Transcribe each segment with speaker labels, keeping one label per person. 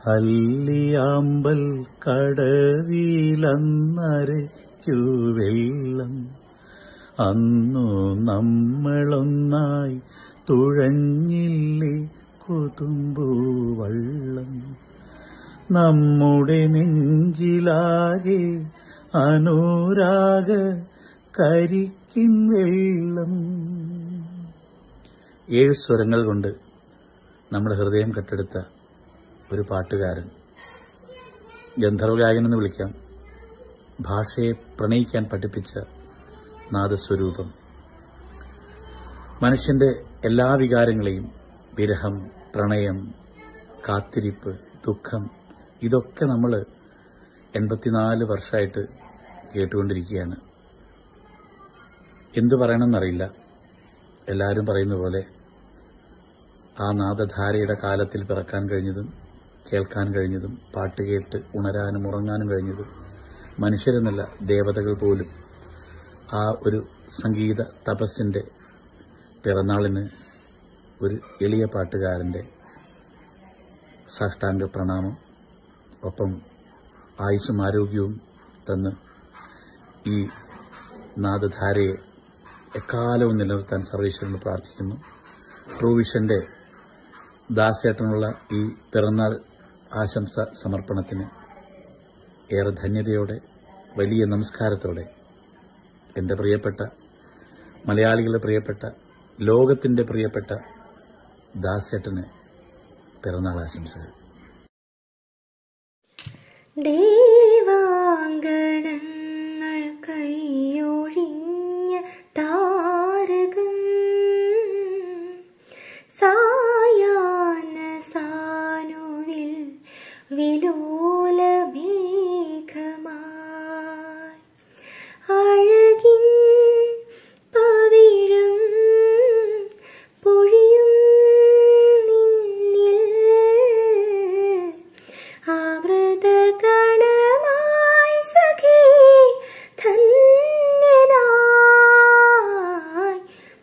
Speaker 1: അല്ലിയാമ്പൽ കടവിലന്നരയ്ക്കു വെള്ളം അന്നു നമ്മളൊന്നായി തുഴഞ്ഞില്ലേ കൊതുമ്പു വള്ളം നമ്മുടെ നെഞ്ചിലാകെ അനുരാഗ കരിക്കിൻ വെള്ളം ഏഴ് സ്വരങ്ങൾ കൊണ്ട് നമ്മുടെ ഹൃദയം കെട്ടെടുത്ത ഒരു പാട്ടുകാരൻ ഗന്ധർവഗായകനെന്ന് വിളിക്കാം ഭാഷയെ പ്രണയിക്കാൻ പഠിപ്പിച്ച നാദസ്വരൂപം മനുഷ്യന്റെ എല്ലാ വികാരങ്ങളെയും വിരഹം പ്രണയം കാത്തിരിപ്പ് ദുഃഖം ഇതൊക്കെ നമ്മൾ എൺപത്തിനാല് വർഷമായിട്ട് കേട്ടുകൊണ്ടിരിക്കുകയാണ് എന്തു പറയണമെന്നറിയില്ല എല്ലാവരും പറയുന്ന പോലെ ആ നാദധാരയുടെ കാലത്തിൽ പിറക്കാൻ കഴിഞ്ഞതും കേൾക്കാൻ കഴിഞ്ഞതും പാട്ട് കേട്ട് ഉണരാനും ഉറങ്ങാനും കഴിഞ്ഞതും മനുഷ്യരെന്നല്ല ദേവതകൾ പോലും ആ ഒരു സംഗീത തപസ്സിന്റെ പിറന്നാളിന് ഒരു എളിയ പാട്ടുകാരന്റെ സാഷ്ടാംഗ പ്രണാമം ഒപ്പം ആയുസ്സും ആരോഗ്യവും തന്ന് ഈ നാദധാരയെ എക്കാലവും നിലനിർത്താൻ സർവേശ്വരന് പ്രാർത്ഥിക്കുന്നു ട്രൂവിഷന്റെ ദാസേട്ടനുള്ള ഈ പിറന്നാൾ ആശംസ സമർപ്പണത്തിന് ഏറെ ധന്യതയോടെ വലിയ നമസ്കാരത്തോടെ എൻ്റെ പ്രിയപ്പെട്ട മലയാളികളുടെ പ്രിയപ്പെട്ട ലോകത്തിന്റെ പ്രിയപ്പെട്ട ദാസേട്ടന് പിറന്നാൾ ആശംസകൾ
Speaker 2: ദേവാങ്കണങ്ങൾ കൈയൊഴിഞ്ഞ താരകം സായാഹ്ന സാനുവിൽ വിലോലമേഘമായി അഴകിൻ പവിഴം പൊഴിയും നിന്നിൽ ആവൃതകണമായി സഖി ധന്യനായി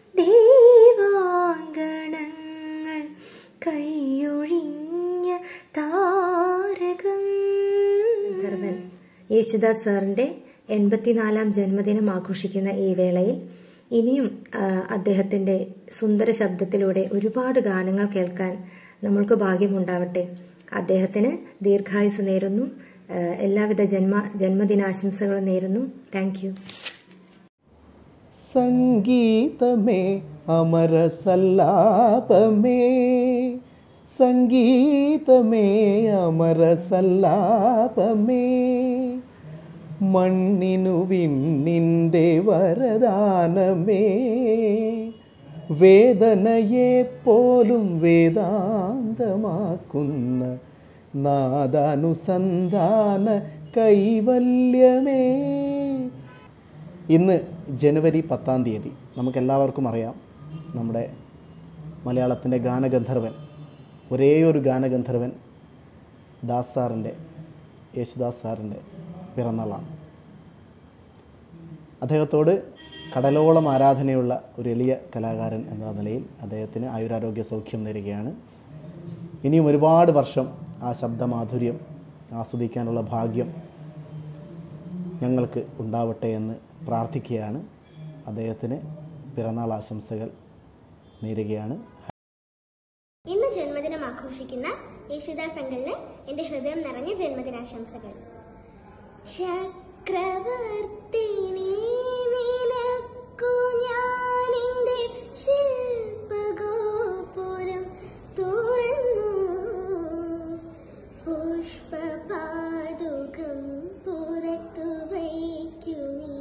Speaker 2: ദേവാങ്കണങ്ങൾ കൈയൊഴിഞ്ഞ താരകം ധർമ്മൻ യേശുദാസ് സാറിന്റെ എൺപത്തിനാലാം ജന്മദിനം ആഘോഷിക്കുന്ന ഈ വേളയിൽ ഇനിയും ആ, അദ്ദേഹത്തിന്റെ സുന്ദര ശബ്ദത്തിലൂടെ ഒരുപാട് ഗാനങ്ങൾ കേൾക്കാൻ നമ്മൾക്ക് ഭാഗ്യമുണ്ടാവട്ടെ അദ്ദേഹത്തിന് ദീർഘായുസ് നേരുന്നു ആ, എല്ലാവിധ ജന്മ ജന്മദിനാശംസകളും നേരുന്നു താങ്ക് യു
Speaker 3: സംഗീതമേ അമര സല്ലാപമേ സംഗീതമേ അമര സല്ലാപമേ മണ്ണിനു വിണ്ണിൻ്റെ വരദാനമേ വേദനയെ പോലും വേദാന്തമാക്കുന്ന നാദാനുസന്ധാന കൈവല്യമേ ഇന്ന് ജനുവരി പത്താം തീയതി നമുക്കെല്ലാവർക്കും അറിയാം നമ്മുടെ മലയാളത്തിൻ്റെ ഗാനഗന്ധർവൻ ഒരേ ഒരു ഗാനഗന്ധർവൻ ദാസ് സാറിൻ്റെ യേശുദാസ് സാറിൻ്റെ പിറന്നാളാണ് അദ്ദേഹത്തോട് കടലോളം ആരാധനയുള്ള ഒരു എളിയ കലാകാരൻ എന്ന നിലയിൽ അദ്ദേഹത്തിന് ആയുരാരോഗ്യ സൗഖ്യം നേരുകയാണ് ഇനിയും ഒരുപാട് വർഷം ആ ശബ്ദമാധുര്യം ആസ്വദിക്കാനുള്ള ഭാഗ്യം ഞങ്ങൾക്ക് ഉണ്ടാവട്ടെ എന്ന് പ്രാർത്ഥിക്കുകയാണ് അദ്ദേഹത്തിന് പിറന്നാൾ ആശംസകൾ നേരുകയാണ്
Speaker 4: ഇന്ന് ജന്മദിനം ആഘോഷിക്കുന്ന യേശുദാസ് അങ്കിളിന് എന്റെ ഹൃദയം നിറഞ്ഞ ജന്മദിനാശംസകൾ ചക്രവർത്തിനി നിനക്കു ഞാൻ എന്റെ ശില്പഗോപുരം തുറന്നു പുഷ്പപാതുകം പുറത്തു വയ്ക്കു നീ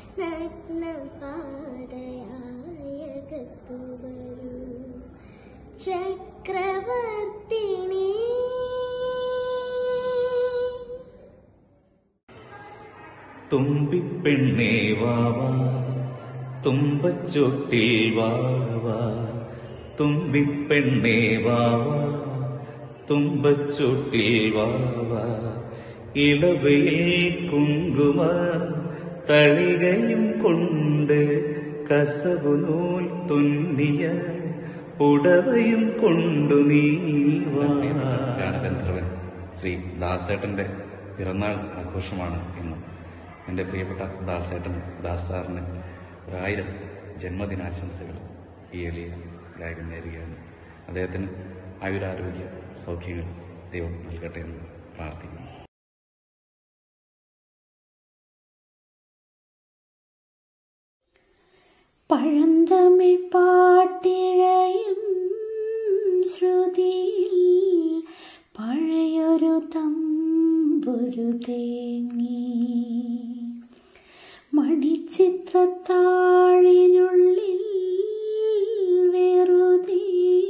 Speaker 4: നഗ്നപാതയായകത്തു വരൂ ചക്രവർത്തിനി
Speaker 1: തുമ്പിപ്പെണ്ണേ വാവാ തുമ്പച്ചൊട്ടിൽ വാവാ തുമ്പിപ്പെണ്ണേ വാവാ തുമ്പച്ചൊട്ടിൽ വാവാ ഇളവയിൽ കുങ്കുമ തളികയും കൊണ്ട് കസവു നൂൽ തുന്നിയ ഉടവയും കൊണ്ടു നീ വാ ഗാനഗന്ധർവൻ ശ്രീ ദാസേട്ടൻ്റെ പിറന്നാൾ ആഘോഷമാണ് ഇന്ന് എൻ്റെ പ്രിയപ്പെട്ട ദാസേട്ടൻ ദാസ് സാറിന് ഒരായിരം ജന്മദിനാശംസകൾ ഈ എളിയ ഗായകൻ നേരുകയാണ് അദ്ദേഹത്തിന് ആയുരാരോഗ്യ സൗഖ്യങ്ങൾ ദൈവം നൽകട്ടെ എന്ന് പ്രാർത്ഥിക്കുന്നു
Speaker 5: പഴന്തമിഴ് പാട്ടിഴയും ശ്രുതിയിൽ പഴയൊരു തമ്പുരു തേങ്ങി മണിച്ചിത്രത്താഴിനുള്ളിൽ വെറുതെ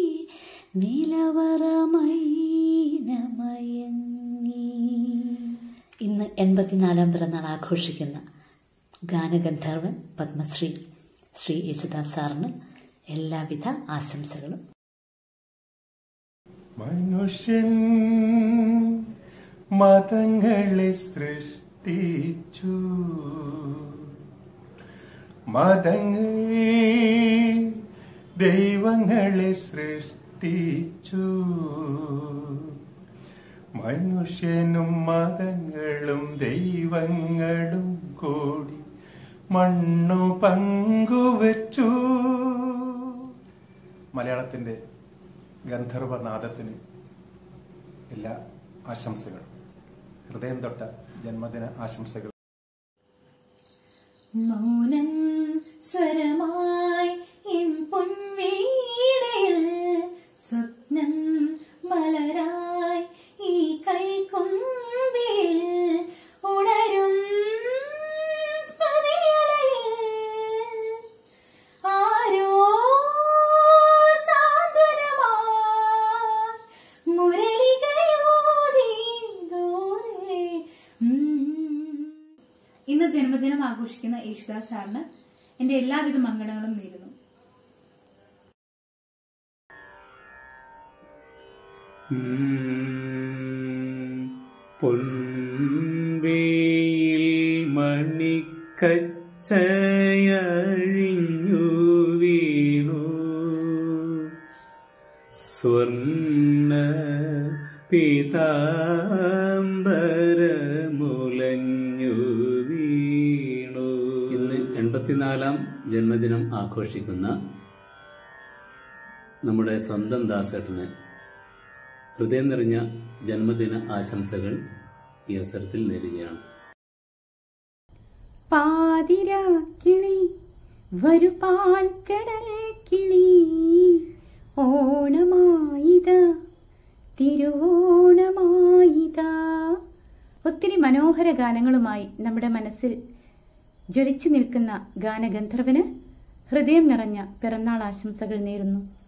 Speaker 5: നിലവറമൈനമയങ്ങി ഇന്ന് എൺപത്തിനാലാം പിറന്നാൾ ആഘോഷിക്കുന്ന ഗാനഗന്ധർവൻ പത്മശ്രീ ശ്രീ യേശുദാസ് സാറിന് എല്ലാവിധ ആശംസകളും
Speaker 6: മനുഷ്യൻ മതങ്ങളെ സൃഷ്ടിച്ചു മതങ്ങൾ ദൈവങ്ങളെ സൃഷ്ടിച്ചു മനുഷ്യനും മതങ്ങളും ദൈവങ്ങളും കൂടി മണ്ണു പങ്കുവച്ചു മലയാളത്തിൻ്റെ ഗന്ധർവനാദത്തിന് എല്ലാ ആശംസകളും ഹൃദയം തൊട്ട ജന്മദിന ആശംസകൾ
Speaker 5: മൗനം സ്വരമായി ഇൻ പൊൻവീണയിൽ സ്വപ്നം മലരായി ഈ കൈക്കൊമ്പിൽ ഉണരും സ്മൃതിയലയിൽ ആരോ സാന്ത്വനമായി മുരളികയോതി ദൂരെ ഉം.
Speaker 7: ഇന്ന് ജന്മദിനം ആഘോഷിക്കുന്ന യേശുദാസ് സാറിന് എന്റെ എല്ലാവിധ മംഗളങ്ങളും നേരുന്നു
Speaker 8: പൊൻവേയിൽ മണിക്കച്ചയഴിഞ്ഞു വീണു സ്വർണ്ണ പീതാംബരമുലഞ്ഞു വീണു
Speaker 9: ഇന്ന് എൺപത്തിനാലാം ജന്മദിനം ആഘോഷിക്കുന്ന നമ്മുടെ സ്വന്തം ദാസേട്ടന് ഹൃദയം നിറഞ്ഞ ജന്മദിന ആശംസകൾ ഈ അവസരത്തിൽ നേരുകയാണ്
Speaker 5: പാതിരാക്കിളി വരു പാൽക്കടൽ കിളി ഓണമായിത തിരുവോണമായിത ഒത്തിരി മനോഹര ഗാനങ്ങളുമായി നമ്മുടെ മനസ്സിൽ ജ്വലിച്ചു നിൽക്കുന്ന ഗാനഗന്ധർവന് ഹൃദയം നിറഞ്ഞ പിറന്നാൾ ആശംസകൾ നേരുന്നു